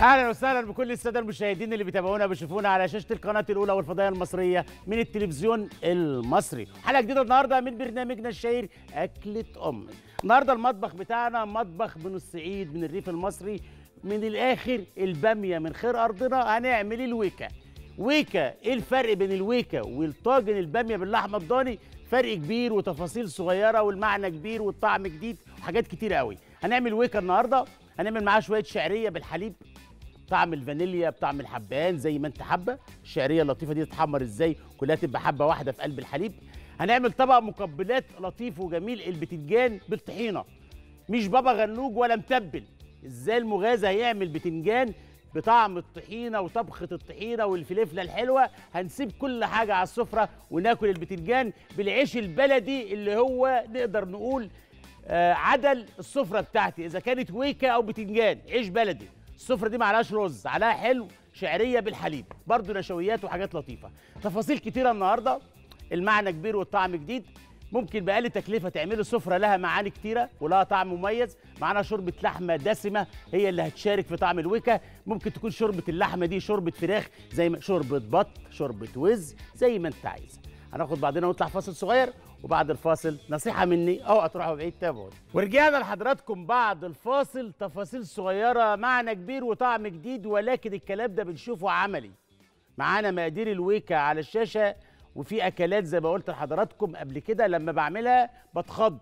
اهلا وسهلا بكل الساده المشاهدين اللي بيتابعونا بيشوفونا على شاشه القناه الاولى والفضائيه المصريه من التلفزيون المصري حلقه جديده النهارده من برنامجنا الشهير اكله امي النهارده المطبخ بتاعنا مطبخ من الصعيد من الريف المصري من الاخر الباميه من خير ارضنا هنعمل الويكا ويكا ايه الفرق بين الويكا والطاجن الباميه باللحمه الضاني فرق كبير وتفاصيل صغيره والمعنى كبير والطعم جديد وحاجات كتير قوي هنعمل ويكا النهارده هنعمل معاه شويه شعريه بالحليب طعم الفانيليا بطعم الحبان زي ما انت حابه الشعريه اللطيفه دي تتحمر ازاي كلها تبقى حبه واحده في قلب الحليب هنعمل طبق مقبلات لطيف وجميل البتنجان بالطحينه مش بابا غنوج ولا متبل ازاي المغازه هيعمل بتنجان بطعم الطحينه وطبخه الطحينه والفلفله الحلوه هنسيب كل حاجه على السفره وناكل البتنجان بالعيش البلدي اللي هو نقدر نقول آه عدل السفره بتاعتي اذا كانت ويكا او بتنجان عيش بلدي السفره دي معلهاش رز عليها حلو شعريه بالحليب برضو نشويات وحاجات لطيفه تفاصيل كتيره النهارده المعنى كبير والطعم جديد ممكن بأقل تكلفة تعملوا سفرة لها معاني كتيرة ولها طعم مميز معانا شوربة لحمة دسمة هي اللي هتشارك في طعم الويكا ممكن تكون شوربة اللحمة دي شوربة فراخ زي ما شوربة بط شوربة وز زي ما انت عايز هناخد بعدين ونطلع فاصل صغير وبعد الفاصل نصيحة مني أو هتروحوا بعيد تابعوني ورجعنا لحضراتكم بعد الفاصل تفاصيل صغيرة معنى كبير وطعم جديد ولكن الكلام ده بنشوفه عملي معانا مقادير الويكا على الشاشة وفي أكلات زي ما قلت لحضراتكم قبل كده لما بعملها بتخض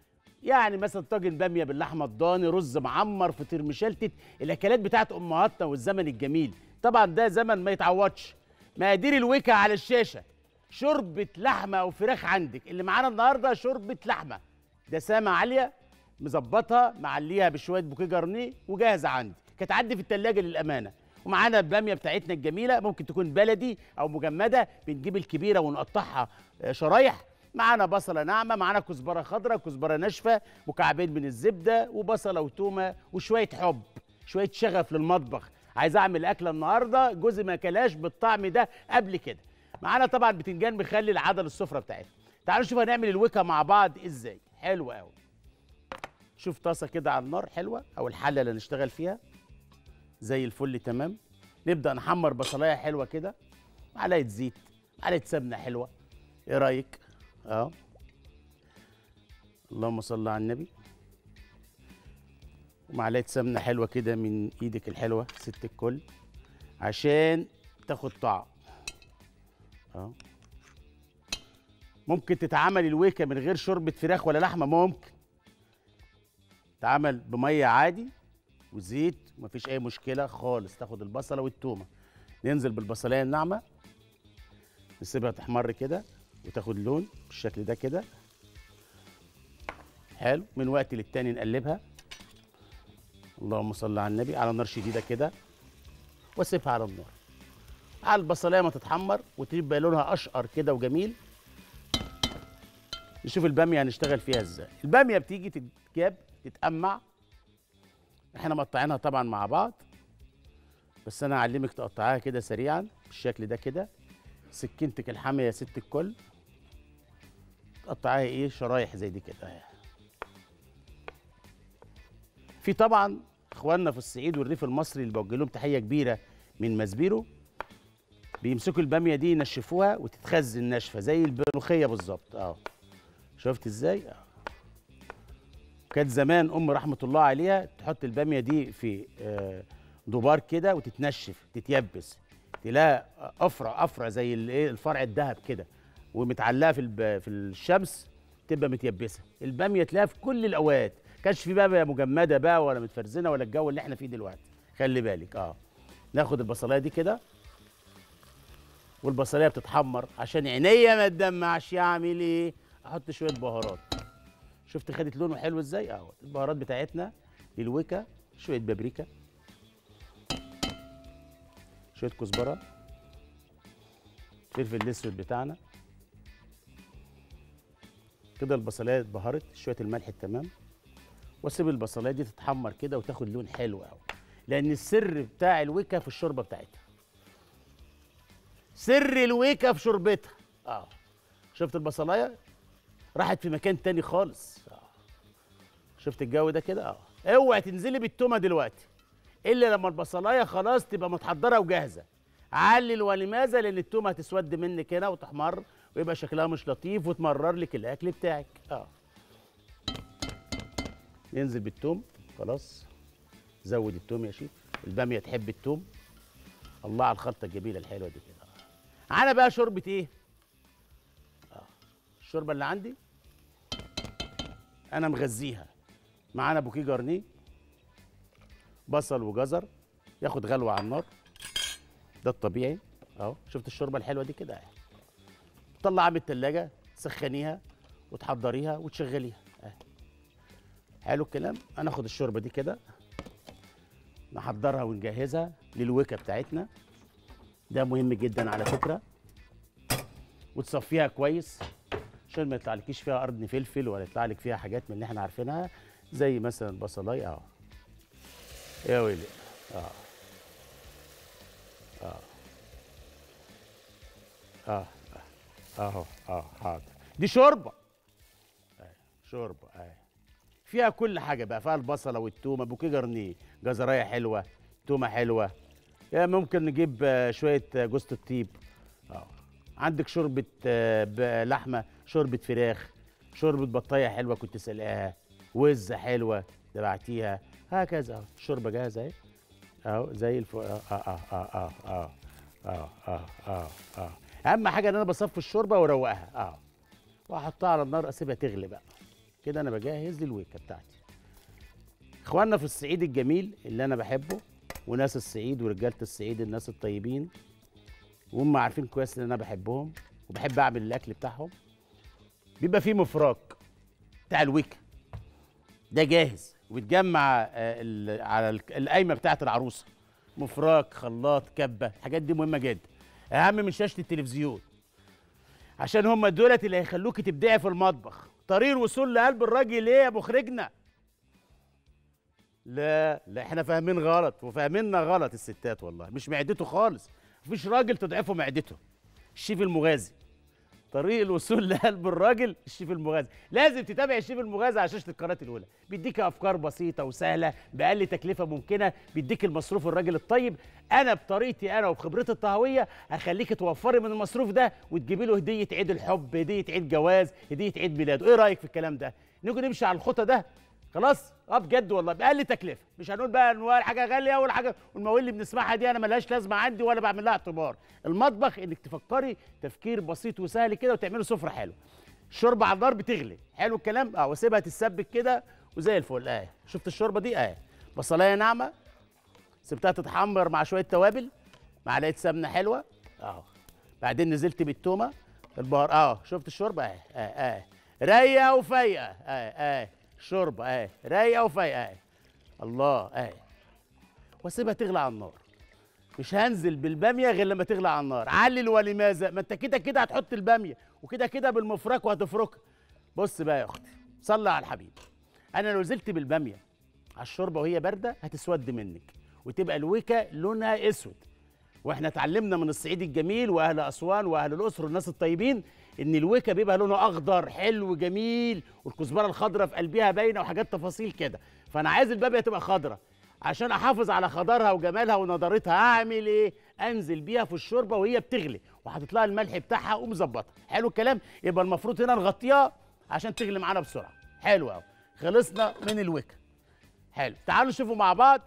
يعني مثلا طاجن باميه باللحمه الضاني رز معمر فطير مشلتت الاكلات بتاعت امهاتنا والزمن الجميل طبعا ده زمن ما يتعوضش مقادير الويكا على الشاشه شوربه لحمه او فراخ عندك اللي معانا النهارده شوربه لحمه دسامه عاليه مظبطها معليها بشويه بوكيه جرنيه وجاهزه عندي كانت عندي في التلاجة للامانه ومعانا الباميه بتاعتنا الجميله ممكن تكون بلدي او مجمده بنجيب الكبيره ونقطعها شرايح معانا بصله ناعمه معانا كزبره خضراء كزبره ناشفه مكعبين من الزبده وبصله وتومه وشويه حب شويه شغف للمطبخ عايز اعمل اكله النهارده جوزي ما كلاش بالطعم ده قبل كده معانا طبعا بتنجان مخلل عدل السفره بتاعتنا تعالوا نشوف هنعمل الويكا مع بعض ازاي حلو قوي شوف طاسه كده على النار حلوه او الحله اللي هنشتغل فيها زي الفل تمام نبدا نحمر بصلايه حلوه كده معلقه زيت معلقه سمنه حلوه ايه رايك اه اللهم صل على النبي ومعلقه سمنه حلوه كده من ايدك الحلوه ست الكل عشان تاخد طعم اه ممكن تتعمل الويكه من غير شوربه فراخ ولا لحمه ممكن تعمل بميه عادي وزيت ومفيش اي مشكله خالص تاخد البصله والتومه ننزل بالبصلايه الناعمه نسيبها تحمر كده وتاخد لون بالشكل ده كده حلو من وقت للتاني نقلبها اللهم صل على النبي على نار شديده كده واسيبها على النار على البصلايه ما تتحمر وتبقى لونها اشقر كده وجميل نشوف الباميه هنشتغل فيها ازاي الباميه بتيجي تتجاب تتقمع احنا مقطعينها طبعا مع بعض بس انا اعلمك تقطعيها كده سريعا بالشكل ده كده سكينتك الحاميه يا ست الكل تقطعيها ايه شرايح زي دي كده اهي في طبعا اخواننا في الصعيد والريف المصري اللي بوجه لهم تحيه كبيره من مزبيرو بيمسكوا الباميه دي ينشفوها وتتخزن ناشفه زي الملوخيه بالظبط اه شفت ازاي اه كانت زمان ام رحمه الله عليها تحط الباميه دي في آه دوبار كده وتتنشف تتيبس تلاقيها افرع افرع زي الايه الفرع الذهب كده ومتعلقه في في الشمس تبقى متيبسه الباميه تلاقيها في كل الاوقات كانش في بقى مجمده بقى ولا متفرزنه ولا الجو اللي احنا فيه دلوقتي خلي بالك اه ناخد البصلايه دي كده والبصلايه بتتحمر عشان عينيا ما تدمعش يعمل ايه احط شويه بهارات شفت خدت لونه حلو ازاي اهو البهارات بتاعتنا للويكا شويه بابريكا شويه كزبره فلفل الاسود بتاعنا كده البصلايه اتبهرت شويه الملح التمام واسيب البصلايه دي تتحمر كده وتاخد لون حلو قوي لان السر بتاع الويكا في الشوربه بتاعتها سر الويكا في شوربتها اه شفت البصلايه راحت في مكان تاني خالص آه. شفت الجو ده كده اه اوعي تنزلي بالتومه دلوقتي الا لما البصلايه خلاص تبقى متحضره وجاهزه علل ولماذا لان التومه هتسود منك هنا وتحمر ويبقى شكلها مش لطيف وتمرر لك الاكل بتاعك اه ينزل بالتوم خلاص زود التوم يا شيف الباميه تحب التوم الله على الخلطه الجميله الحلوه دي كده معانا بقى شوربه ايه اه الشوربه اللي عندي انا مغذيها معانا بوكيه جرنيه بصل وجزر ياخد غلوه على النار ده الطبيعي اهو شفت الشوربه الحلوه دي كده اهي تطلعها من التلاجة تسخنيها وتحضريها وتشغليها اهي حلو الكلام هناخد الشوربه دي كده نحضرها ونجهزها للوكه بتاعتنا ده مهم جدا على فكره وتصفيها كويس عشان ما يطلعلكيش فيها قرن فلفل ولا يطلع لك فيها حاجات من اللي احنا عارفينها زي مثلا البصلايه اهو يا ويلي اه اه اه اهو اه حاضر دي شوربه آه. شوربه اه فيها كل حاجه بقى فيها البصله والتومه بوكيه جرنيه جزرايه حلوه تومه حلوه يا ممكن نجيب آه، شويه آه، جوز الطيب اه عندك شوربه آه، ب- لحمه شوربه فراخ شوربه بطايه حلوه كنت سلقاها وزه حلوه دبعتيها هكذا اهو الشوربه جاهزه اهي اهو زي الفل اه اه اه اه اه اه اه اه اهم حاجه ان انا بصفي الشوربه واروقها اه واحطها على النار اسيبها تغلي بقى كده انا بجهز للويكه بتاعتي اخواننا في الصعيد الجميل اللي انا بحبه وناس الصعيد ورجاله الصعيد الناس الطيبين وهم عارفين كويس ان انا بحبهم وبحب اعمل الاكل بتاعهم بيبقى فيه مفراك بتاع الويكه ده جاهز وبيتجمع آه، ال- على ال- القايمه بتاعه العروسه مفراك خلاط كبه الحاجات دي مهمه جدا اهم من شاشه التلفزيون عشان هم دولت اللي هيخلوكي تبدعي في المطبخ طريق الوصول لقلب الراجل ايه يا مخرجنا لا لا احنا فاهمين غلط وفاهميننا غلط الستات والله مش معدته خالص مفيش راجل تضعفه معدته الشيف المغازي طريق الوصول لقلب الراجل الشيف المغازي لازم تتابع الشيف المغازي على شاشه القناه الاولى بيديك افكار بسيطه وسهله باقل تكلفه ممكنه بيديك المصروف الراجل الطيب انا بطريقتي انا وبخبرتي الطهويه هخليك توفري من المصروف ده وتجيبي له هديه عيد الحب هديه عيد جواز هديه عيد ميلاده ايه رايك في الكلام ده نيجي نمشي على الخطى ده خلاص اه بجد والله باقل تكلفه مش هنقول بقى انواع حاجه غاليه ولا حاجه والمواويل اللي بنسمعها دي انا ملهاش لازمه عندي ولا بعمل لها اعتبار المطبخ انك تفكري تفكير بسيط وسهل كده وتعملي سفره حلوه الشوربه على النار بتغلي حلو الكلام اه واسيبها تتسبك كده وزي الفل اه شفت الشوربه دي اه بصلايه ناعمه سبتها تتحمر مع شويه توابل معلقه سمنه حلوه اهو بعدين نزلت بالتومه البهار اه شفت الشوربه اه اه اه رايقه وفايقه اه اه شوربه اه رايقه وفايقه اه الله اه واسيبها تغلى على النار مش هنزل بالباميه غير لما تغلى على النار علل ولماذا ما انت كده كده هتحط الباميه وكده كده بالمفرك وهتفركها بص بقى يا اختي صلي على الحبيب انا لو نزلت بالباميه على الشوربه وهي بارده هتسود منك وتبقى الويكه لونها اسود واحنا اتعلمنا من الصعيد الجميل واهل اسوان واهل الاقصر والناس الطيبين ان الويكه بيبقى لونه اخضر حلو جميل والكزبره الخضراء في قلبها باينه وحاجات تفاصيل كده فانا عايز الباميه تبقى خضراء عشان احافظ على خضرها وجمالها ونضارتها اعمل ايه انزل بيها في الشوربه وهي بتغلي وحاطط لها الملح بتاعها ومظبطها حلو الكلام يبقى المفروض هنا نغطيها عشان تغلي معانا بسرعه حلو قوي خلصنا من الويكه حلو تعالوا نشوفوا مع بعض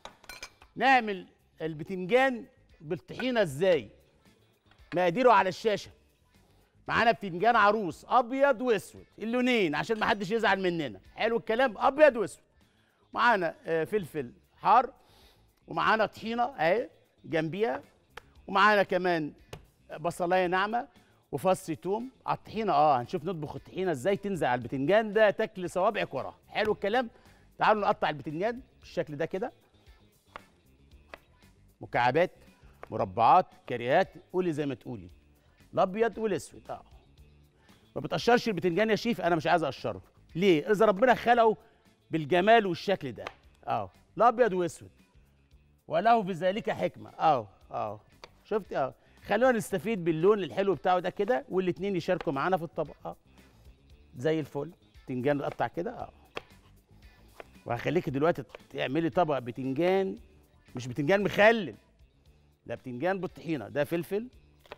نعمل البتنجان بالطحينه ازاي مقاديره على الشاشه معانا بتنجان عروس ابيض واسود اللونين عشان ما حدش يزعل مننا حلو الكلام ابيض واسود معانا آه، فلفل حار ومعانا طحينه اهي جنبيها ومعانا كمان بصلايه ناعمه وفص توم على الطحينه اه هنشوف نطبخ الطحينه ازاي تنزل على البتنجان ده تاكل صوابعك وراها حلو الكلام تعالوا نقطع البتنجان بالشكل ده كده مكعبات مربعات كريات قولي زي ما تقولي الابيض والاسود اه ما بتقشرش البتنجان يا شيف انا مش عايز اقشره ليه اذا ربنا خلقه بالجمال والشكل ده اه الابيض واسود وله في ذلك حكمه اه اه شفت اه خلونا نستفيد باللون الحلو بتاعه ده كده والاتنين يشاركوا معانا في الطبق اه زي الفل بتنجان نقطع كده اه وهخليكي دلوقتي تعملي طبق بتنجان مش بتنجان مخلل ده بتنجان بالطحينه ده فلفل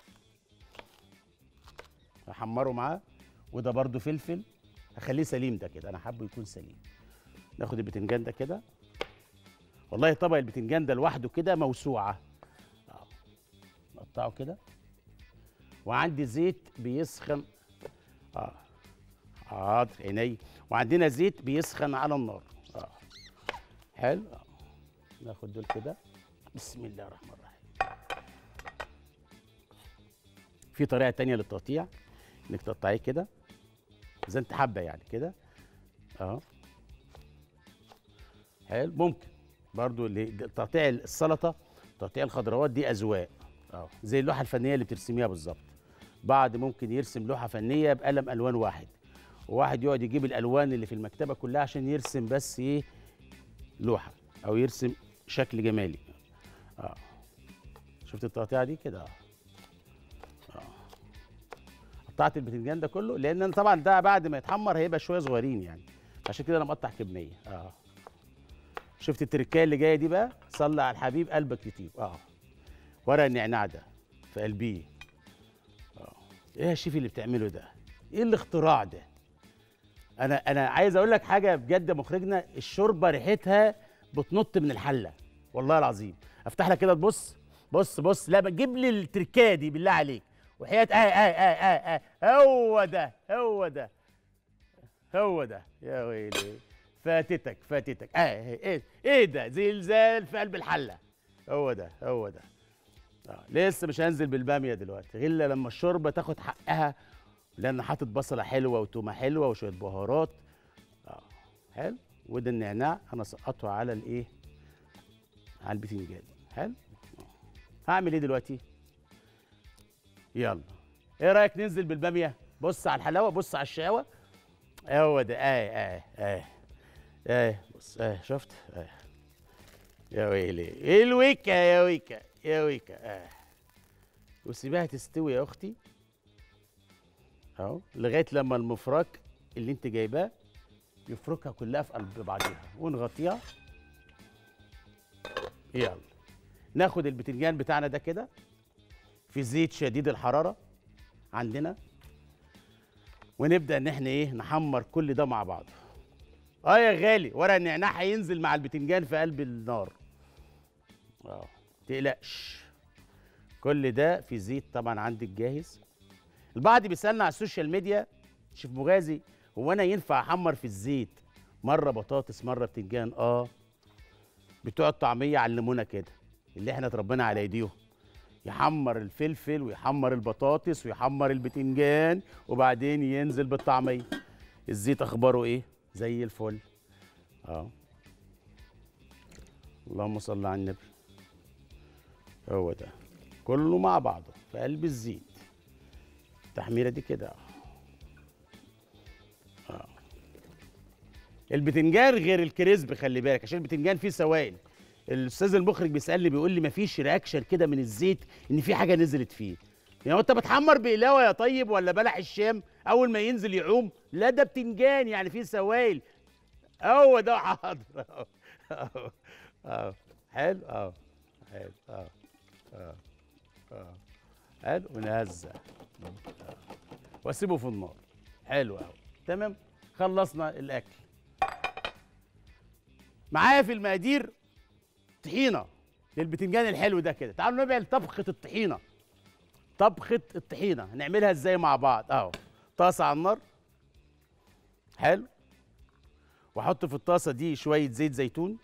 هحمره معاه وده برده فلفل هخليه سليم ده كده انا حابه يكون سليم ناخد البتنجان ده كده والله طبق البتنجان ده لوحده كده موسوعه أهو. نقطعه كده وعندي زيت بيسخن اه حاضر عيني وعندنا زيت بيسخن على النار اه حلو آه. ناخد دول كده بسم الله الرحمن الرحيم في طريقه تانية للتقطيع انك تقطعيه كده زي انت حابه يعني كده اهو حلو ممكن برضو اللي تقطيع السلطه تقطيع الخضروات دي اذواق اه زي اللوحه الفنيه اللي بترسميها بالظبط بعض ممكن يرسم لوحه فنيه بقلم الوان واحد وواحد يقعد يجيب الالوان اللي في المكتبه كلها عشان يرسم بس ايه لوحه او يرسم شكل جمالي اه شفت التقطيعه دي كده اه اه قطعت البتنجان ده كله لان انا طبعا ده بعد ما يتحمر هيبقى شويه صغيرين يعني عشان كده انا مقطع كميه اه شفت التركايه اللي جايه دي بقى صلي على الحبيب قلبك يطيب اه ورق النعناع ده في قلبيه اه ايه يا شيف اللي بتعمله ده ايه الاختراع ده انا انا عايز اقول لك حاجه بجد يا مخرجنا الشوربه ريحتها بتنط من الحله والله العظيم افتح لك كده تبص بص بص لا ما تجيب لي التركايه دي بالله عليك وحياه اه اه اه اه اه هو ده هو ده هو ده يا ويلي فاتتك فاتتك اه ايه ايه ده زلزال في قلب الحله هو ده هو ده آه. لسه مش هنزل بالباميه دلوقتي غير لما الشوربه تاخد حقها لان حاطط بصله حلوه وتومه حلوه وشويه بهارات اه حلو وده النعناع انا سقطه على الايه على البتنجان حلو هعمل ايه دلوقتي يلا ايه رايك ننزل بالباميه بص على الحلاوه بص على الشقاوه هو ده اه اه اه اه بص اه شفت اه يا ويلي ايه الويكا يا ويكا يا ويكا اه وسيبها تستوي يا اختي اهو لغايه لما المفرك اللي انت جايباه يفركها كلها في قلب بعضيها ونغطيها يلا ناخد البتنجان بتاعنا ده كده في زيت شديد الحراره عندنا ونبدا ان احنا ايه نحمر كل ده مع بعض اه يا غالي ورق النعناع هينزل مع البتنجان في قلب النار اه تقلقش كل ده في زيت طبعا عندك جاهز البعض بيسالنا على السوشيال ميديا شيف مغازي هو انا ينفع احمر في الزيت مره بطاطس مره بتنجان اه بتوع الطعميه علمونا كده اللي احنا اتربينا على ايديهم يحمر الفلفل ويحمر البطاطس ويحمر البتنجان وبعدين ينزل بالطعميه الزيت اخباره ايه زي الفل اه اللهم صل على النبي هو ده كله مع بعضه في قلب الزيت التحميره دي كده اه البتنجان غير الكريسب خلي بالك عشان البتنجان فيه سوائل الاستاذ المخرج بيسالني بيقول لي مفيش رياكشن كده من الزيت ان في حاجه نزلت فيه يعني انت بتحمر بقلاوه يا طيب ولا بلح الشام اول ما ينزل يعوم لا ده بتنجان يعني فيه سوائل هو ده حاضر اهو اهو اهو حلو اهو حلو اهو اهو اهو حلو ونهزق واسيبه في النار حلو اهو تمام خلصنا الاكل معايا في المقادير طحينه للبتنجان الحلو ده كده تعالوا نعمل طبخه الطحينه طبخه الطحينه هنعملها ازاي مع بعض اهو طاسه على النار حلو واحط في الطاسه دي شويه زيت زيتون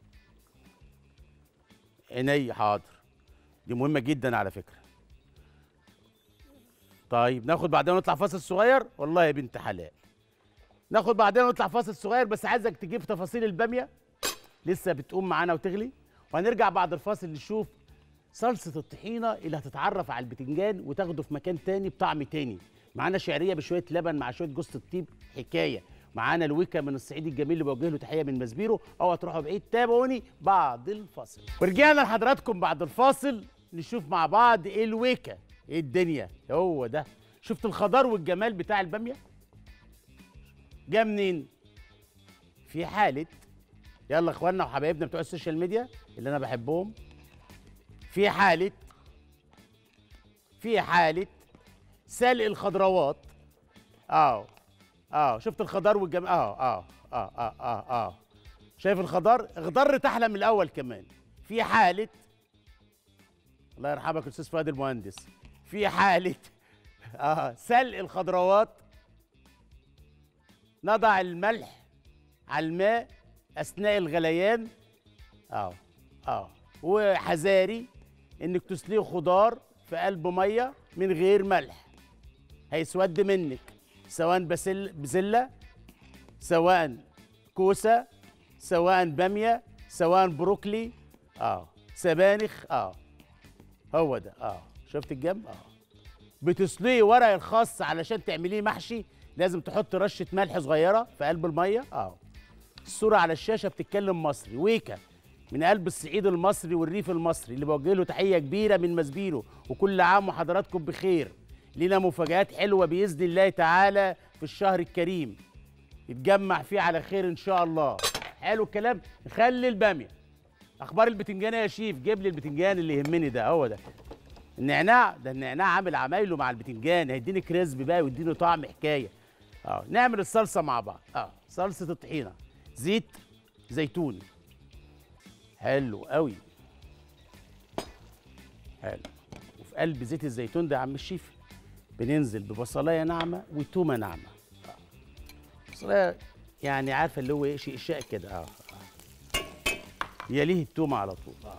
عيني حاضر دي مهمه جدا على فكره طيب ناخد بعدين نطلع فاصل صغير والله يا بنت حلال ناخد بعدين نطلع فاصل صغير بس عايزك تجيب تفاصيل الباميه لسه بتقوم معانا وتغلي وهنرجع بعد الفاصل نشوف صلصه الطحينه اللي هتتعرف على البتنجان وتاخده في مكان تاني بطعم تاني معانا شعريه بشويه لبن مع شويه جوز الطيب حكايه معانا الويكا من الصعيد الجميل اللي بوجه له تحيه من مسبيرو او هتروحوا بعيد تابعوني بعد الفاصل ورجعنا لحضراتكم بعد الفاصل نشوف مع بعض ايه الويكا ايه الدنيا هو ده شفت الخضار والجمال بتاع الباميه جه منين في حاله يلا اخواننا وحبايبنا بتوع السوشيال ميديا اللي انا بحبهم في حاله في حاله سلق الخضروات اه اه شفت الخضار والجم اه اه اه اه اه اه شايف الخضار اخضرت احلى من الاول كمان في حاله الله يرحمك استاذ فؤاد المهندس في حاله اه سلق الخضروات نضع الملح على الماء اثناء الغليان اه اه وحذاري انك تسلقي خضار في قلب ميه من غير ملح هيسود منك سواء بسل بسله سواء كوسه سواء باميه سواء بروكلي اه سبانخ اه هو ده اه شفت الجنب اه بتسلقي ورق الخاص علشان تعمليه محشي لازم تحط رشه ملح صغيره في قلب الميه اه الصوره على الشاشه بتتكلم مصري ويكا من قلب الصعيد المصري والريف المصري اللي بوجه له تحيه كبيره من مسبيرو وكل عام وحضراتكم بخير لينا مفاجآت حلوه باذن الله تعالى في الشهر الكريم يتجمع فيه على خير ان شاء الله حلو الكلام خلي الباميه اخبار البتنجان يا شيف جيب لي البتنجان اللي يهمني ده هو ده النعناع ده النعناع عامل عمايله مع البتنجان هيديني كريسب بقى ويديني طعم حكايه اه نعمل الصلصه مع بعض اه صلصه الطحينه زيت زيتون حلو قوي حلو وفي قلب زيت الزيتون ده يا عم الشيف بننزل ببصلايه ناعمه وتومه ناعمه آه. بصلايه يعني عارفه اللي هو ايه شيء شاء كده اه آه. يليه التومه على طول اه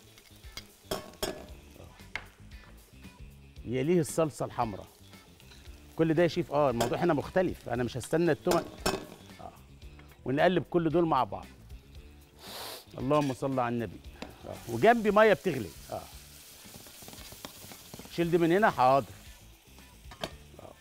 يليه الصلصه الحمراء كل ده يا شيف اه الموضوع هنا مختلف انا مش هستنى التومه اه ونقلب كل دول مع بعض اللهم صل على النبي آه. وجنبي ميه بتغلي اه شيل دي من هنا حاضر آه.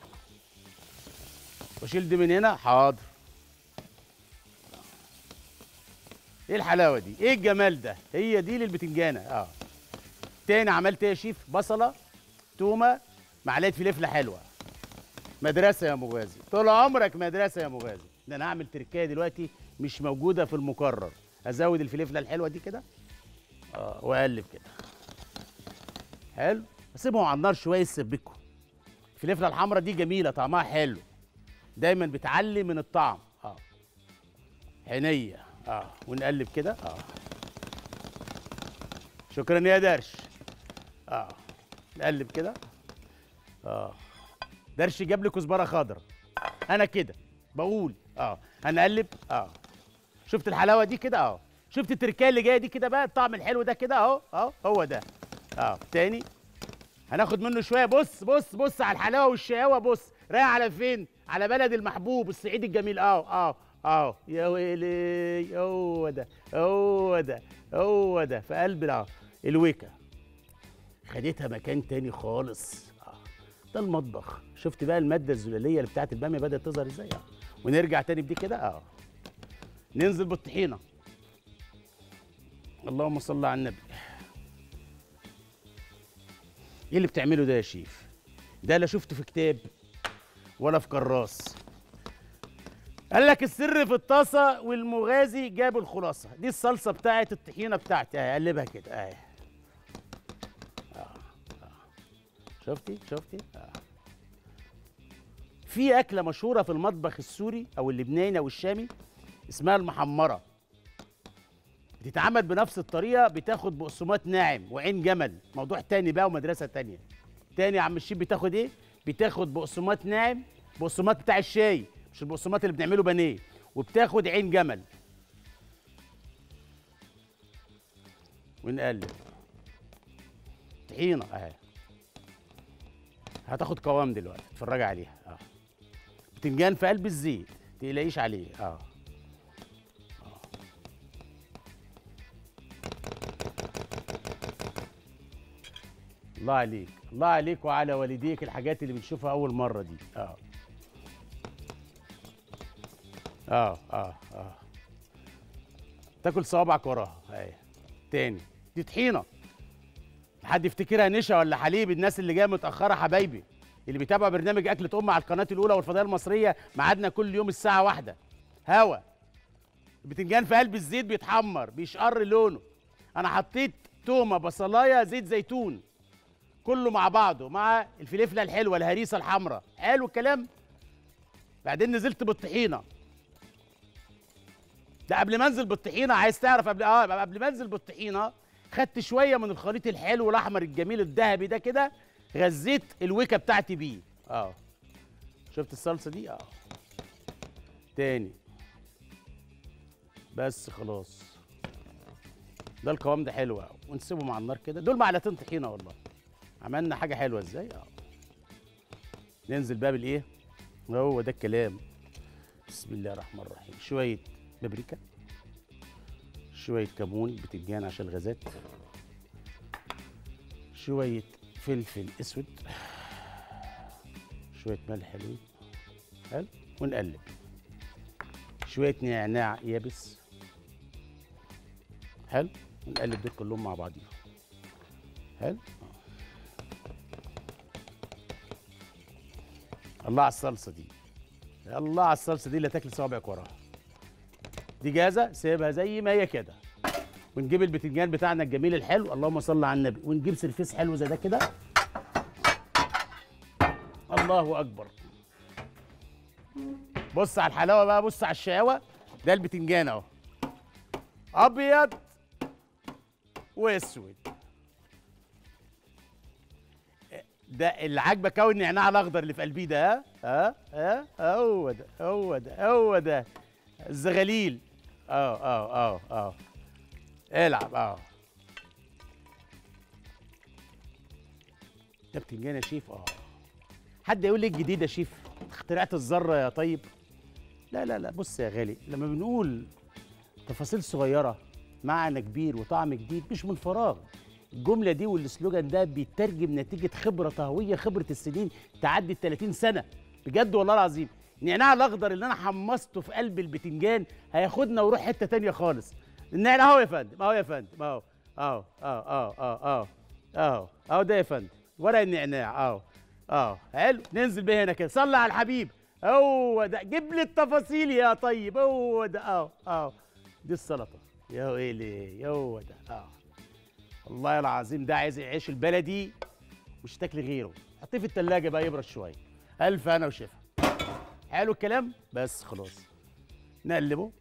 وشيل دي من هنا حاضر آه. ايه الحلاوه دي ايه الجمال ده هي دي للبتنجانه اه تاني عملت ايه يا شيف بصله تومه معلقه فلفله حلوه مدرسه يا مغازي طول عمرك مدرسه يا مغازي ده انا هعمل تركايه دلوقتي مش موجوده في المقرر ازود الفلفله الحلوه دي كده اه واقلب كده حلو اسيبهم على النار شويه يسبكوا الفلفله الحمراء دي جميله طعمها حلو دايما بتعلي من الطعم اه عينيا اه ونقلب كده اه شكرا يا درش اه نقلب كده اه درش جاب لي كزبره خضراء انا كده بقول اه هنقلب اه شفت الحلاوه دي كده اهو شفت التركيه اللي جايه دي كده بقى الطعم الحلو ده كده اهو اهو هو ده اه تاني هناخد منه شويه بص بص بص على الحلاوه والشقاوه بص رايح على فين على بلد المحبوب الصعيد الجميل اهو اهو اهو يا ويلي هو ده هو ده هو ده في قلب اهو الويكا خدتها مكان تاني خالص اه ده المطبخ شفت بقى الماده الزلاليه اللي بتاعت الباميه بدات تظهر ازاي اه ونرجع تاني بدي كده اه ننزل بالطحينه اللهم صل على النبي ايه اللي بتعمله ده يا شيف ده لا شفته في كتاب ولا في كراس قال لك السر في الطاسه والمغازي جاب الخلاصه دي الصلصه بتاعت الطحينه بتاعتي اهي قلبها كده اهي آه، آه. شفتي شفتي آه. في اكله مشهوره في المطبخ السوري او اللبناني او الشامي اسمها المحمره بتتعمل بنفس الطريقه بتاخد بقسماط ناعم وعين جمل موضوع تاني بقى ومدرسه تانية تاني يا عم الشيف بتاخد ايه بتاخد بقسماط ناعم بقسماط بتاع الشاي مش البقسماط اللي بنعمله بانيه وبتاخد عين جمل ونقلب طحينه اهي هتاخد قوام دلوقتي اتفرجي عليها اه بتنجان في قلب الزيت تقلقيش عليه اه الله عليك الله عليك وعلى والديك الحاجات اللي بنشوفها اول مره دي اه اه اه اه تاكل صوابعك وراها اهي تاني دي طحينه حد يفتكرها نشا ولا حليب الناس اللي جايه متاخره حبايبي اللي بيتابعوا برنامج اكله ام على القناه الاولى والفضائيه المصريه ميعادنا كل يوم الساعه واحدة هوا البتنجان في قلب الزيت بيتحمر بيشقر لونه انا حطيت تومه بصلايه زيت زيتون كله مع بعضه مع الفلفله الحلوه الهريسه الحمراء حلو الكلام بعدين نزلت بالطحينه ده قبل ما انزل بالطحينه عايز تعرف قبل اه قبل ما انزل بالطحينه خدت شويه من الخليط الحلو الاحمر الجميل الذهبي ده كده غذيت الويكه بتاعتي بيه اه شفت الصلصه دي اه تاني بس خلاص ده القوام ده حلو قوي ونسيبه مع النار كده دول معلقتين طحينه والله عملنا حاجه حلوه ازاي اه ننزل بقى بالايه هو ده الكلام بسم الله الرحمن الرحيم شويه بابريكا شويه كمون بتنجان عشان الغازات شويه فلفل اسود شويه ملح حلوين حلو ونقلب شويه نعناع يابس حلو ونقلب دول كلهم مع بعضيهم حلو الله على الصلصه دي الله على الصلصه دي اللي تاكل صوابعك وراها دي جاهزه سيبها زي ما هي كده ونجيب البتنجان بتاعنا الجميل الحلو اللهم صل على النبي ونجيب سرفيس حلو زي ده كده الله اكبر بص على الحلاوه بقى بص على الشقاوه ده البتنجان اهو ابيض واسود ده اللي عاجبك قوي النعناع الاخضر اللي في قلبي ده ها ها ها هو ده هو ده هو ده الزغاليل اه اه اه اه العب اه ده بتنجان يا شيف اه حد يقول لي الجديد يا شيف اخترعت الذره يا طيب لا لا لا بص يا غالي لما بنقول تفاصيل صغيره معنى كبير وطعم جديد مش من فراغ الجمله دي والسلوجان ده بيترجم نتيجه خبره طهويه خبره السنين تعدي ال 30 سنه بجد والله العظيم النعناع الاخضر اللي انا حمصته في قلب البتنجان هياخدنا ويروح حته تانية خالص النعناع اهو يا فندم اهو يا فندم اهو اهو اهو اهو اهو اهو اهو ده يا فندم ورق النعناع اهو اهو حلو ننزل بيه هنا كده صلي على الحبيب هو ده جيب لي التفاصيل يا طيب هو ده اهو اهو دي السلطه يا ويلي هو ده اه والله العظيم ده عايز العيش البلدي مش تاكل غيره حطيه في التلاجة بقى يبرد شويه الف انا وشفا حلو الكلام بس خلاص نقلبه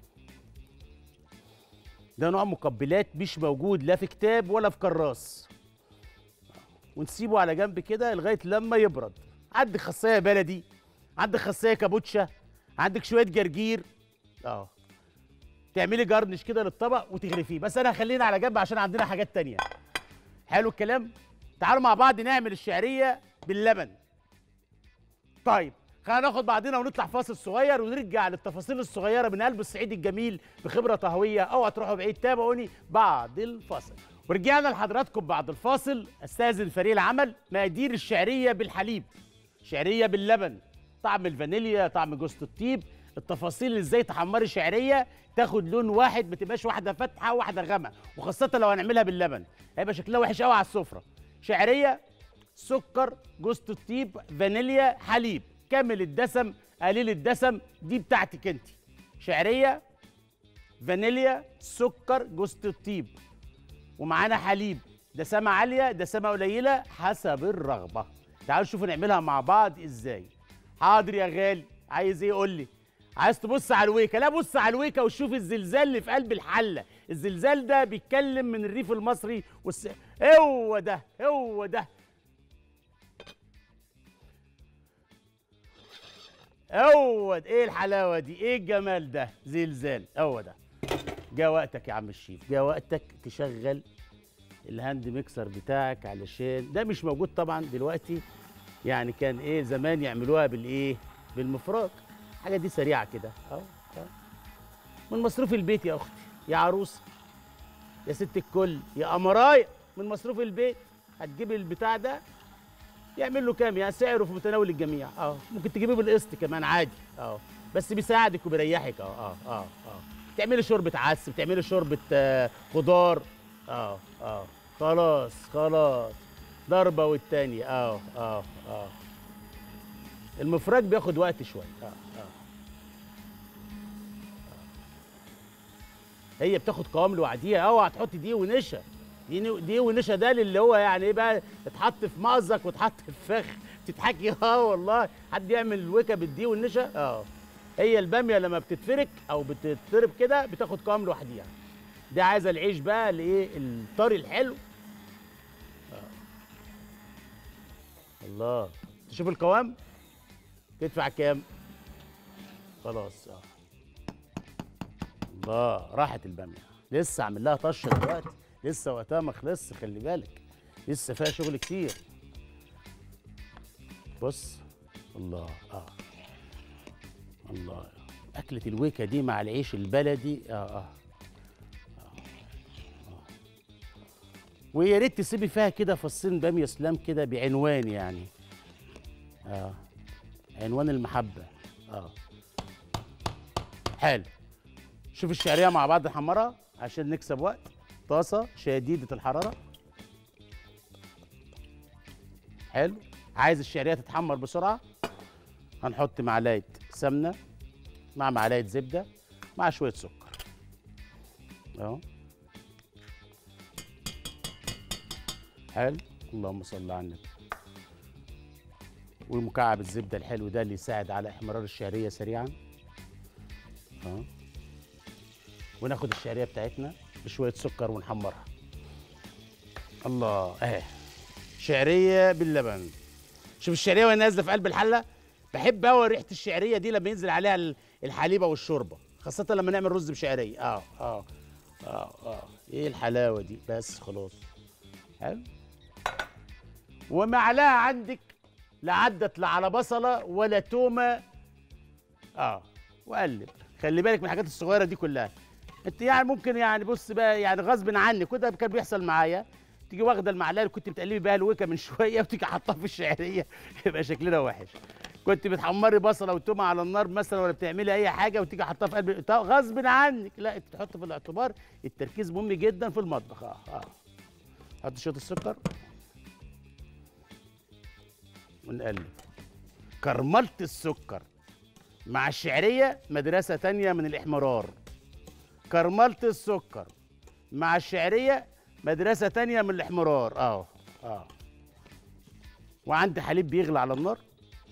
ده نوع مقبلات مش موجود لا في كتاب ولا في كراس ونسيبه على جنب كده لغايه لما يبرد عندك خاصيه بلدي عندك خاصيه كابوتشا عندك شويه جرجير اه تعملي جرنش كده للطبق وتغرفيه بس انا هخلينا على جنب عشان عندنا حاجات تانية حلو الكلام تعالوا مع بعض نعمل الشعريه باللبن طيب خلينا ناخد بعضنا ونطلع فاصل صغير ونرجع للتفاصيل الصغيره من قلب الصعيد الجميل بخبره طهويه اوعى تروحوا بعيد تابعوني بعد الفاصل ورجعنا لحضراتكم بعد الفاصل استاذن فريق العمل مقادير الشعريه بالحليب شعريه باللبن طعم الفانيليا طعم جوز الطيب التفاصيل ازاي تحمري شعريه تاخد لون واحد ما تبقاش واحده فاتحه وواحده غامقه وخاصه لو هنعملها باللبن هيبقى شكلها وحش قوي على السفره شعريه سكر جوز الطيب فانيليا حليب كامل الدسم قليل الدسم دي بتاعتك انت شعريه فانيليا سكر جوز الطيب ومعانا حليب دسامه عاليه دسامه قليله حسب الرغبه تعالوا نشوفوا نعملها مع بعض ازاي حاضر يا غالي عايز ايه قول لي عايز تبص على الويكه لا بص على الويكه وشوف الزلزال اللي في قلب الحله الزلزال ده بيتكلم من الريف المصري والس... هو ده هو ده هو ده ايه الحلاوه دي ايه الجمال ده زلزال هو ده جا وقتك يا عم الشيف جا وقتك تشغل الهاند ميكسر بتاعك علشان ده مش موجود طبعا دلوقتي يعني كان ايه زمان يعملوها بالايه بالمفرق الحاجه دي سريعه كده اهو أهو. من مصروف البيت يا اختي يا عروسه يا ست الكل يا قمرايه من مصروف البيت هتجيبي البتاع ده يعمل له كام يعني سعره في متناول الجميع اه ممكن تجيبيه بالقسط كمان عادي اه بس بيساعدك وبيريحك اه اه اه اه تعملي شوربه عدس بتعملي شوربه آه خضار اه اه خلاص خلاص ضربه والتانيه اه اه اه المفرج بياخد وقت شويه اه اه هي بتاخد قوام لوحديها اوعى تحط دي ونشا دي نو- دي ونشا ده اللي هو يعني ايه بقى اتحط في مأزق واتحط في فخ تضحكي اه والله حد يعمل الوكا بالدي والنشا اه هي الباميه لما بتتفرك او بتتضرب كده بتاخد قوام لوحديها دي عايزه العيش بقى الايه الطري الحلو آه. الله تشوف القوام تدفع كام خلاص اه الله راحت الباميه لسه عامل لها طشه دلوقتي لسه وقتها ما خلصش خلي بالك لسه فيها شغل كتير بص الله اه الله أكلة الويكة دي مع العيش البلدي آه آه. آه. آه. ويا ريت تسيبي فيها كده فصين بامية سلام كده بعنوان يعني اه عنوان المحبة اه حلو شوف الشعرية مع بعض نحمرها عشان نكسب وقت طاسة شديدة الحرارة حلو عايز الشعرية تتحمر بسرعة هنحط معلقة سمنة مع معلقة زبدة مع شوية سكر اهو حلو اللهم صل على النبي ومكعب الزبدة الحلو ده اللي يساعد على احمرار الشعرية سريعا اهو وناخد الشعرية بتاعتنا بشوية سكر ونحمرها الله اهي شعرية باللبن شوف الشعريه وهي نازله في قلب الحله بحب قوي ريحه الشعريه دي لما ينزل عليها ال- الحليبه والشوربه خاصه لما نعمل رز بشعريه اه اه اه اه ايه الحلاوه دي بس خلاص حلو ومعلقه عندك لا عدت لا على بصله ولا تومه اه وقلب خلي بالك من الحاجات الصغيره دي كلها انت يعني ممكن يعني بص بقى يعني غصب عنك وده كان بيحصل معايا تيجي واخده المعلقه اللي كنت بتقلبي بيها الوكه من شويه وتيجي حاطاها في الشعريه يبقى شكلنا وحش كنت بتحمري بصله وتومه على النار مثلا ولا بتعملي اي حاجه وتيجي حاطاها في قلب طب غصب عنك لا انت تحط في الاعتبار التركيز مهم جدا في المطبخ اه اه حط شويه السكر ونقلب كرملة السكر مع الشعريه مدرسه تانية من الاحمرار كرملة السكر مع الشعريه مدرسه تانية من الاحمرار اه اه وعندي حليب بيغلي على النار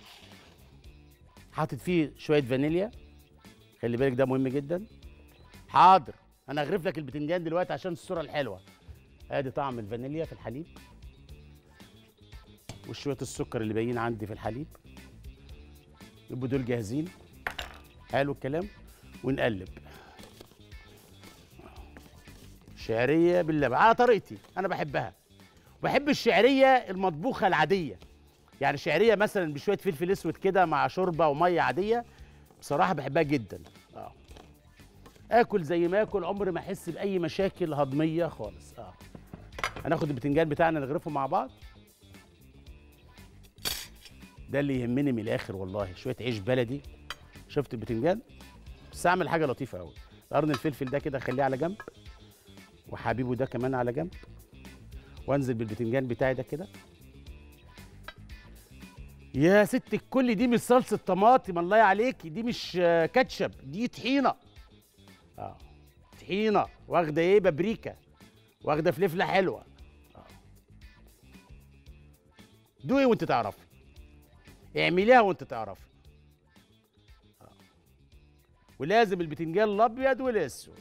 حاطط فيه شويه فانيليا خلي بالك ده مهم جدا حاضر انا اغرف لك البتنجان دلوقتي عشان الصوره الحلوه ادي طعم الفانيليا في الحليب وشويه السكر اللي باين عندي في الحليب يبقوا دول جاهزين حلو الكلام ونقلب شعريه باللبن على طريقتي انا بحبها وبحب الشعريه المطبوخه العاديه يعني شعريه مثلا بشويه فلفل اسود كده مع شوربه وميه عاديه بصراحه بحبها جدا اه اكل زي ما اكل عمري ما احس باي مشاكل هضميه خالص اه هناخد البتنجان بتاعنا نغرفه مع بعض ده اللي يهمني من الاخر والله شويه عيش بلدي شفت البتنجان بس اعمل حاجه لطيفه قوي قرن الفلفل ده كده اخليه على جنب وحبيبه ده كمان على جنب وانزل بالبتنجان بتاعي ده كده يا ست الكل دي مش صلصه طماطم الله عليك دي مش آه، كاتشب دي طحينه اه طحينه واخده ايه بابريكا واخده فلفله حلوه آه. دوقي وانت تعرفي اعمليها وانت تعرفي آه. ولازم البتنجان الابيض والاسود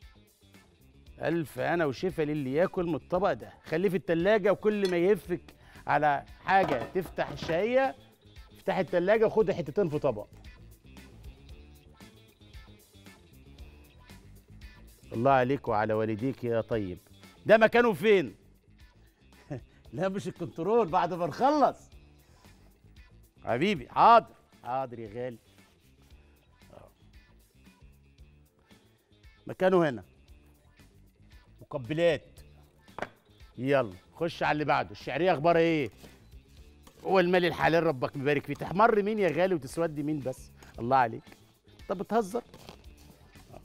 الف انا وشفا للي ياكل من الطبق ده خليه في التلاجة وكل ما يهفك على حاجه تفتح الشهيه افتح التلاجة وخد حتتين في طبق الله عليك وعلى والديك يا طيب ده مكانه فين لا مش الكنترول بعد ما نخلص حبيبي حاضر حاضر يا غالي آه. مكانه هنا مقبلات يلا خش على اللي بعده الشعريه اخبارها ايه هو المال الحلال ربك مبارك فيه تحمر مين يا غالي وتسودي مين بس الله عليك طب بتهزر آه.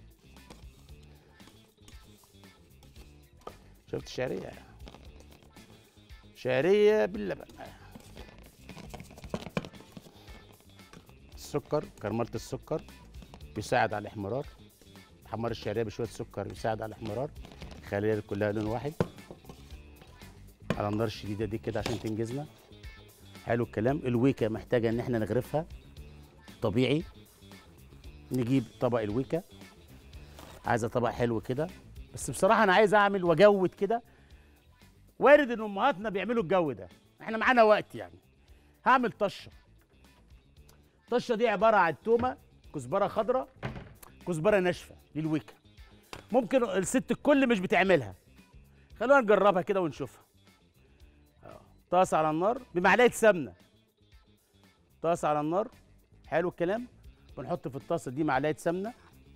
شفت الشعريه شعريه باللبن السكر كرملة السكر بيساعد على الاحمرار تحمر الشعريه بشويه سكر يساعد على الاحمرار خليها كلها لون واحد على النار الشديده دي كده عشان تنجزنا حلو الكلام الويكا محتاجه ان احنا نغرفها طبيعي نجيب طبق الويكا عايزه طبق حلو كده بس بصراحه انا عايز اعمل واجود كده وارد ان امهاتنا بيعملوا الجو ده احنا معانا وقت يعني هعمل طشه الطشه دي عباره عن تومه كزبره خضراء كزبره ناشفه للويكا ممكن الست الكل مش بتعملها خلونا نجربها كده ونشوفها آه. طاسه على النار بمعلقه سمنه طاسه على النار حلو الكلام بنحط في الطاسه دي معلقه سمنه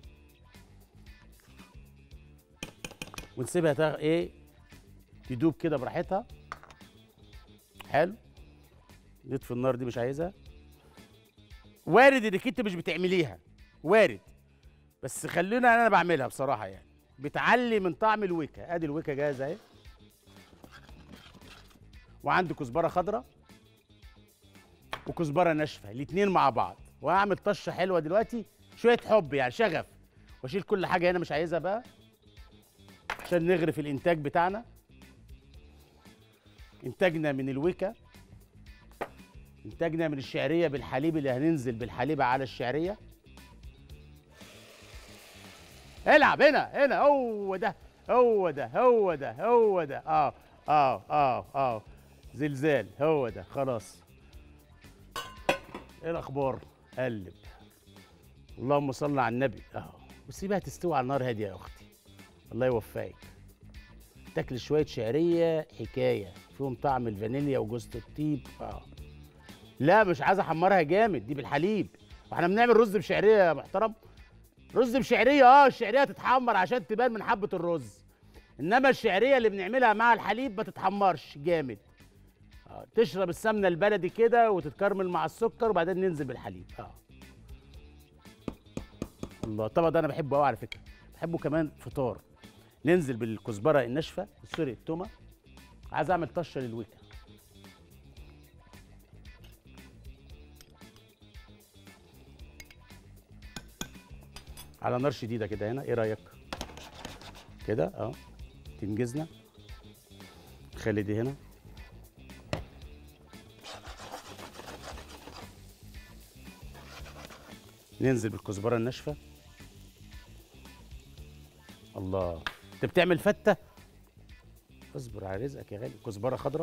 ونسيبها تغ... ايه تدوب كده براحتها حلو نطفي النار دي مش عايزها وارد انك انت مش بتعمليها وارد بس خلينا انا بعملها بصراحه يعني بتعلي من طعم الويكا ادي الويكا جاهزه اهي وعندي كزبره خضراء وكزبره ناشفه الاتنين مع بعض وهعمل طشه حلوه دلوقتي شويه حب يعني شغف واشيل كل حاجه هنا مش عايزها بقى عشان نغرف الانتاج بتاعنا انتاجنا من الويكا انتاجنا من الشعريه بالحليب اللي هننزل بالحليب على الشعريه العب هنا هنا هو ده هو ده هو ده هو ده اه اه اه اه زلزال هو ده خلاص ايه الاخبار قلب اللهم صل على النبي اهو وسيبها تستوي على النار هاديه يا اختي الله يوفقك تاكل شويه شعريه حكايه فيهم طعم الفانيليا وجوز الطيب اه لا مش عايز احمرها جامد دي بالحليب واحنا بنعمل رز بشعريه يا محترم رز بشعريه اه الشعريه تتحمر عشان تبان من حبه الرز انما الشعريه اللي بنعملها مع الحليب ما تتحمرش جامد آه. تشرب السمنه البلدي كده وتتكرمل مع السكر وبعدين ننزل بالحليب اه الله الطبق ده انا بحبه قوي على فكره بحبه كمان فطار ننزل بالكزبره الناشفه سوري التومه عايز اعمل طشه للويكا على نار شديده كده هنا ايه رايك كده اه تنجزنا خلي دي هنا ننزل بالكزبره الناشفه الله انت بتعمل فته اصبر على رزقك يا غالي كزبره خضراء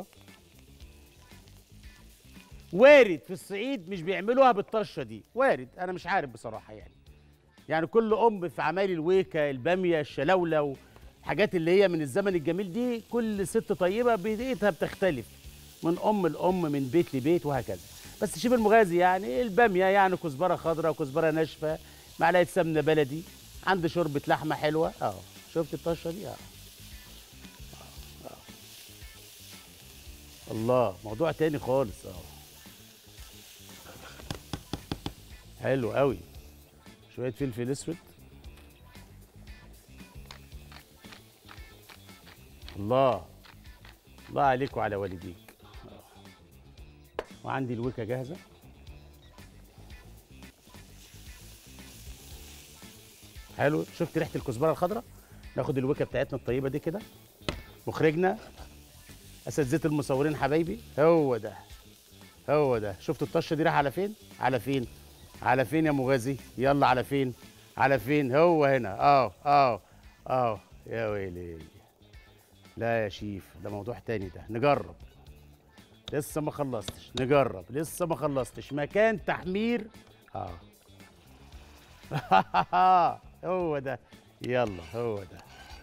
وارد في الصعيد مش بيعملوها بالطشه دي وارد انا مش عارف بصراحه يعني يعني كل ام في عمايل الويكا الباميه الشلاوله الحاجات اللي هي من الزمن الجميل دي كل ست طيبه بدايتها بتختلف من ام لام من بيت لبيت وهكذا بس شوف المغازي يعني الباميه يعني كزبره خضراء وكزبره ناشفه معلقه سمنه بلدي عندي شوربه لحمه حلوه اه شفت الطشه دي اه الله موضوع تاني خالص اه حلو قوي شويه فلفل اسود الله الله عليك وعلى والديك آه. وعندي الوكه جاهزه حلو شفت ريحه الكزبره الخضراء ناخد الوكه بتاعتنا الطيبه دي كده مخرجنا اساتذه المصورين حبايبي هو ده هو ده شفت الطشه دي رايحه على فين على فين على فين يا مغازي يلا على فين على فين هو هنا اه اه اه يا ويلي لا يا شيف ده موضوع تاني ده نجرب لسه ما خلصتش نجرب لسه ما خلصتش مكان تحمير اه هو ده يلا هو ده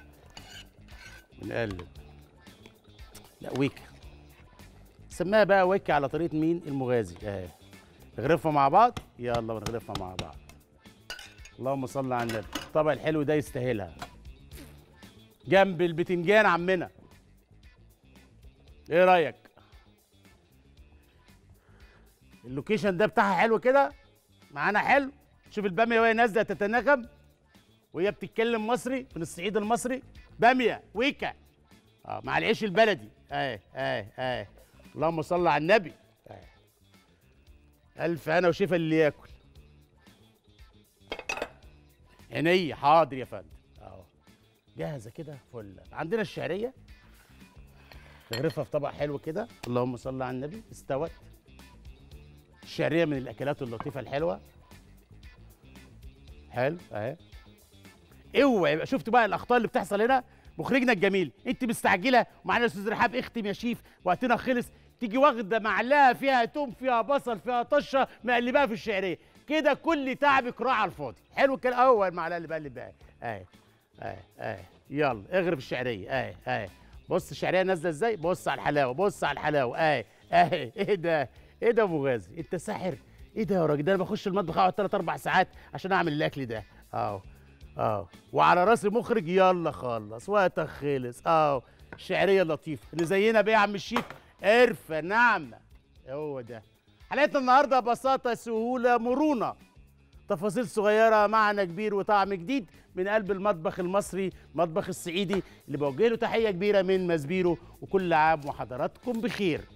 بنقلب لا ويكا سماها بقى ويكا على طريقه مين المغازي اهي نغرفها مع بعض يلا بنغرفها مع بعض اللهم صل على النبي الطبق الحلو ده يستاهلها جنب البتنجان عمنا ايه رايك اللوكيشن ده بتاعها حلو كده معانا حلو شوف الباميه وهي نازله تتناغم وهي بتتكلم مصري من الصعيد المصري باميه ويكا اه مع العيش البلدي اهي اهي اهي اللهم صل على النبي اهي الف انا وشفا اللي ياكل عينيا حاضر يا فندم اهو جاهزه كده فل عندنا الشعريه نغرفها في طبق حلو كده اللهم صل على النبي استوت الشعريه من الاكلات اللطيفه الحلوه حلو اهي اوعى يبقى شفت بقى الاخطاء اللي بتحصل هنا مخرجنا الجميل انت مستعجله ومعانا استاذ رحاب اختم يا شيف وقتنا خلص تيجي واخده معلقه فيها توم فيها بصل فيها طشه مقلباها في الشعريه كده كل تعبك راح على الفاضي حلو الكلام اهو المعلقه اللي بقلب بقى اهي اهي اهي يلا اغرب الشعريه اهي اهي بص الشعريه نازله ازاي بص على الحلاوه بص على الحلاوه اهي اهي ايه ده ايه ده يا ابو غازي انت ساحر ايه ده يا راجل ده انا بخش المطبخ اقعد 3 4 ساعات عشان اعمل الاكل ده اهو اهو وعلى راس المخرج يلا خلص وقتك خلص اهو الشعريه اللطيفه اللي زينا بيه يا عم الشيف قرفه ناعمه هو ده حلقتنا النهارده بساطه سهوله مرونه تفاصيل صغيره معنى كبير وطعم جديد من قلب المطبخ المصري المطبخ الصعيدي اللي بوجه له تحيه كبيره من مزبيرو وكل عام وحضراتكم بخير